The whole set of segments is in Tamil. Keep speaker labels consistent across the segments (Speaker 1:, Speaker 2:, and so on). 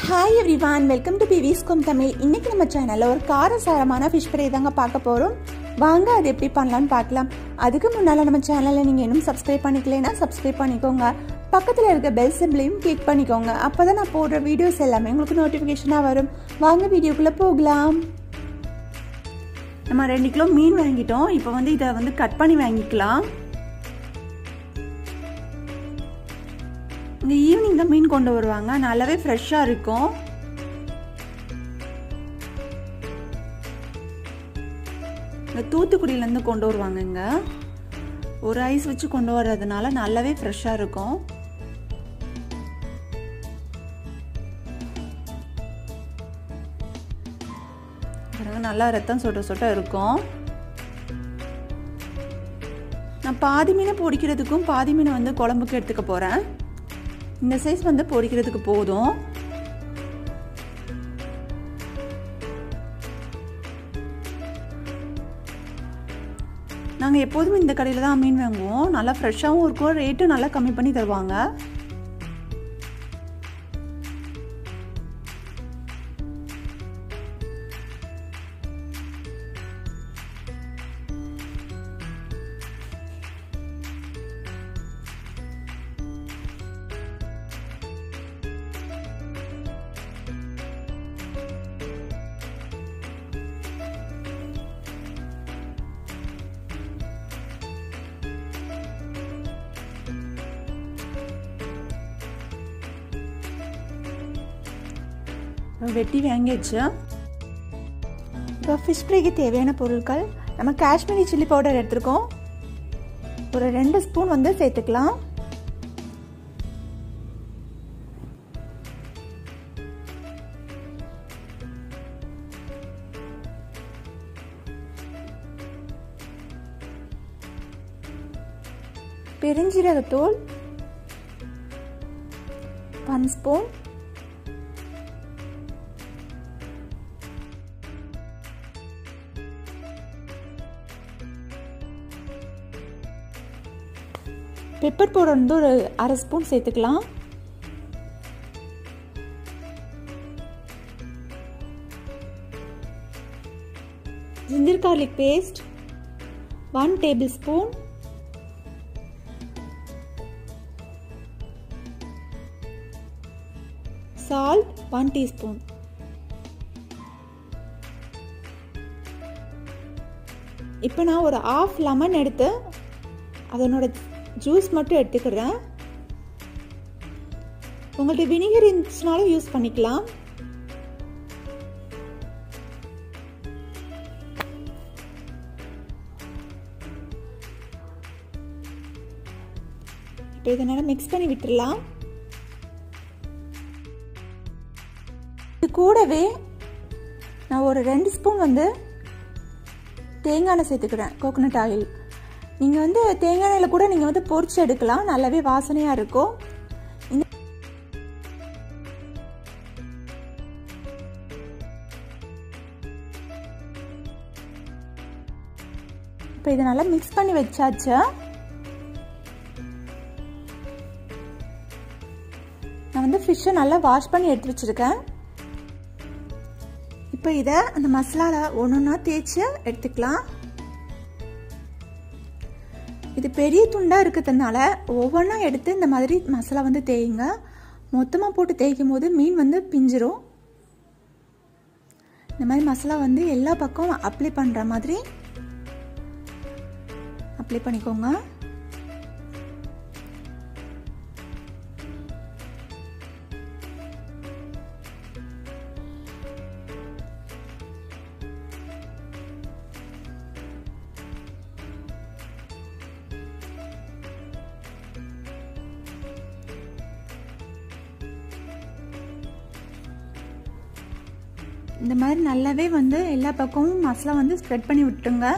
Speaker 1: ஹாய் எவ்ரிவான் வெல்கம் டு பிவிஸ்கோம் தமிழ் இன்னைக்கு நம்ம சேனலில் ஒரு காரசாரமான ஃபிஷ் ஃப்ரை தாங்க பார்க்க போகிறோம் வாங்க அது எப்படி பண்ணலான்னு பார்க்கலாம் அதுக்கு முன்னால் நம்ம சேனலில் நீங்கள் இன்னும் சப்ஸ்கிரைப் பண்ணிக்கலைன்னா சப்ஸ்கிரைப் பண்ணிக்கோங்க பக்கத்தில் இருக்க பெல் சிம்பிளையும் கிளிக் பண்ணிக்கோங்க அப்போ தான் நான் போடுற வீடியோஸ் எல்லாமே உங்களுக்கு நோட்டிஃபிகேஷனாக வரும் வாங்க வீடியோக்குள்ளே போகலாம் நம்ம ரெண்டு கிலோ மீன் வாங்கிட்டோம் இப்போ வந்து இதை வந்து கட் பண்ணி வாங்கிக்கலாம் இங்கே ஈவினிங் தான் மீன் கொண்டு வருவாங்க நல்லாவே ஃப்ரெஷ்ஷாக இருக்கும் இந்த தூத்துக்குடியிலேருந்து கொண்டு வருவாங்க இங்கே ஒரு ஐஸ் வச்சு கொண்டு வர்றதுனால நல்லாவே ஃப்ரெஷ்ஷாக இருக்கும் நல்லா ரத்தம் சொட்ட சொட்ட இருக்கும் நான் பாதி மீனை பொடிக்கிறதுக்கும் பாதி மீனை வந்து குழம்புக்கு எடுத்துக்க போகிறேன் இந்த சைஸ் வந்து பொரிக்கிறதுக்கு போதும் நாங்கள் எப்போதும் இந்த கடையில் தான் மீன் வாங்குவோம் நல்லா ஃப்ரெஷ்ஷாகவும் இருக்கும் ரேட்டும் நல்லா கம்மி பண்ணி தருவாங்க வெட்டி வாங்கியாச்சு இப்போ ஃபிஷ் ஃப்ரைக்கு தேவையான பொருட்கள் நம்ம காஷ்மீரி சில்லி பவுடர் எடுத்துருக்கோம் ஒரு ரெண்டு ஸ்பூன் வந்து சேர்த்துக்கலாம் பெருஞ்சீரகத்தூள் ஒன் ஸ்பூன் பெப்பர் பவுடர் வந்து ஒரு அரை ஸ்பூன் சேர்த்துக்கலாம் ginger garlic paste one table spoon salt one teaspoon இப்போ நான் ஒரு ஆஃப் லெமன் எடுத்து அதனோட ஜூஸ் மட்டும் எடுத்துக்கிறேன் உங்கள்கிட்ட வினிகர் இருந்துச்சுனாலும் யூஸ் பண்ணிக்கலாம் இப்போ இதனால் மிக்ஸ் பண்ணி விட்டுடலாம் இது கூடவே நான் ஒரு ரெண்டு ஸ்பூன் வந்து தேங்காய் எண்ணெய் சேர்த்துக்கிறேன் கோகோனட் ஆயில் நீங்கள் வந்து தேங்காய் எண்ணெயில் கூட நீங்கள் வந்து பொரிச்சு எடுக்கலாம் நல்லாவே வாசனையாக இருக்கும் இந்த இப்போ இதை நல்லா மிக்ஸ் பண்ணி வச்சாச்சு நான் வந்து ஃபிஷ்ஷை நல்லா வாஷ் பண்ணி எடுத்து வச்சுருக்கேன் இப்போ இதை அந்த மசாலாவில் ஒன்று ஒன்றா தேய்ச்சி எடுத்துக்கலாம் இது பெரிய துண்டாக இருக்கிறதுனால ஒவ்வொன்றா எடுத்து இந்த மாதிரி மசாலா வந்து தேயுங்க மொத்தமாக போட்டு தேய்க்கும் போது மீன் வந்து பிஞ்சிரும் இந்த மாதிரி மசாலா வந்து எல்லா பக்கம் அப்ளை பண்ணுற மாதிரி அப்ளை பண்ணிக்கோங்க இந்த மாதிரி நல்லாவே வந்து எல்லா பக்கமும் மசாலா வந்து ஸ்ப்ரெட் பண்ணி விட்டுருங்க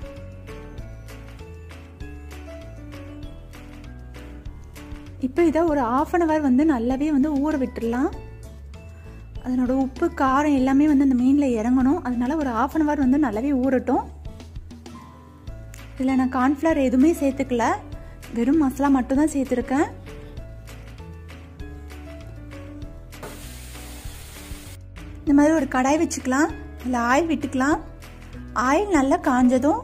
Speaker 1: இப்போ இதை ஒரு ஆஃப் அன் ஹவர் வந்து நல்லாவே வந்து ஊற விட்டுடலாம் அதனோட உப்பு காரம் எல்லாமே வந்து அந்த மீனில் இறங்கணும் அதனால ஒரு ஆஃப் அன் ஹவர் வந்து நல்லாவே ஊறட்டும் இதில் நான் கார்ன்ஃப்ளவர் எதுவுமே சேர்த்துக்கல வெறும் மசாலா மட்டும் தான் சேர்த்துருக்கேன் இந்த மாதிரி ஒரு கடாய் வச்சுக்கலாம் இல்லை ஆயில் விட்டுக்கலாம் ஆயில் நல்லா காஞ்சதும்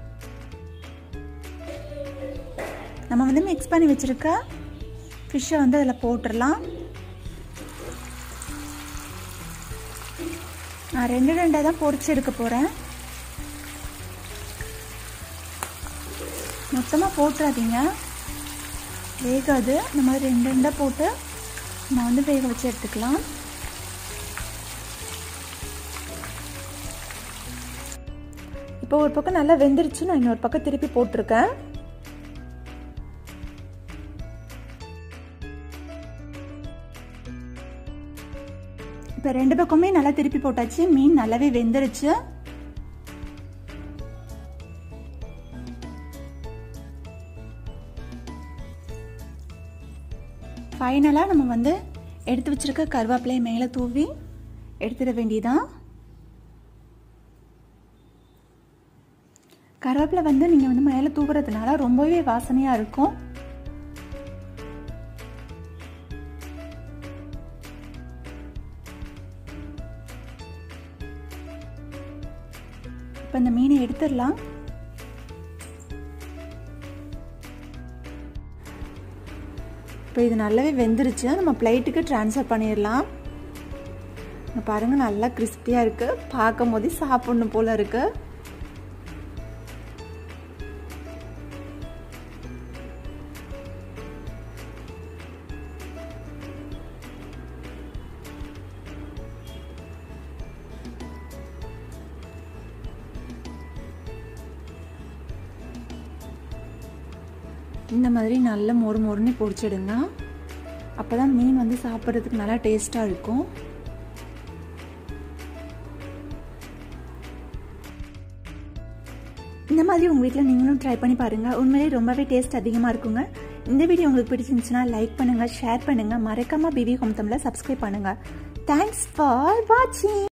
Speaker 1: நம்ம வந்து மிக்ஸ் பண்ணி வச்சுருக்க ஃபிஷ்ஷை வந்து அதில் போட்டுடலாம் நான் ரெண்டு ரெண்டாக தான் பொரிச்சு எடுக்க போகிறேன் மொத்தமாக போட்டுறாதீங்க வேகாது இந்த மாதிரி ரெண்டு ரெண்டாக போட்டு நம்ம வந்து வேக வச்சு எடுத்துக்கலாம் இப்போ ஒரு பக்கம் நல்லா வெந்துருச்சு நான் இன்னொரு பக்கம் திருப்பி போட்டிருக்கேன் இப்போ ரெண்டு பக்கமே நல்லா திருப்பி போட்டாச்சு மீன் நல்லாவே வெந்துருச்சு ஃபைனலாக நம்ம வந்து எடுத்து வச்சிருக்க கருவேப்பிலையை மேலே தூவி எடுத்துட வேண்டியதான் கருவேப்பிலை வந்து நீங்கள் வந்து மேலே தூவுறதுனால ரொம்பவே வாசனையாக இருக்கும் இப்போ இந்த மீனை எடுத்துடலாம் இப்போ இது நல்லாவே வெந்துருச்சு நம்ம பிளேட்டுக்கு ட்ரான்ஸ்ஃபர் பண்ணிடலாம் இங்கே பாருங்கள் நல்லா கிறிஸ்பியாக இருக்குது பார்க்கும் போதே சாப்பிட்ணும் போல் இருக்குது இந்த மாதிரி நல்ல மொறு மொறுன்னு பொடிச்சிடுங்க அப்போ தான் மீன் வந்து சாப்பிட்றதுக்கு நல்லா டேஸ்ட்டாக இருக்கும் இந்த மாதிரி உங்கள் வீட்டில் நீங்களும் ட்ரை பண்ணி பாருங்கள் உண்மையிலே ரொம்பவே டேஸ்ட் அதிகமாக இருக்குங்க இந்த வீடியோ உங்களுக்கு பிடிச்சிருந்துச்சுன்னா லைக் பண்ணுங்கள் ஷேர் பண்ணுங்கள் மறக்காமல் பிவி ஹோம் தமிழில் சப்ஸ்கிரைப் பண்ணுங்கள் தேங்க்ஸ் ஃபார் வாட்சிங்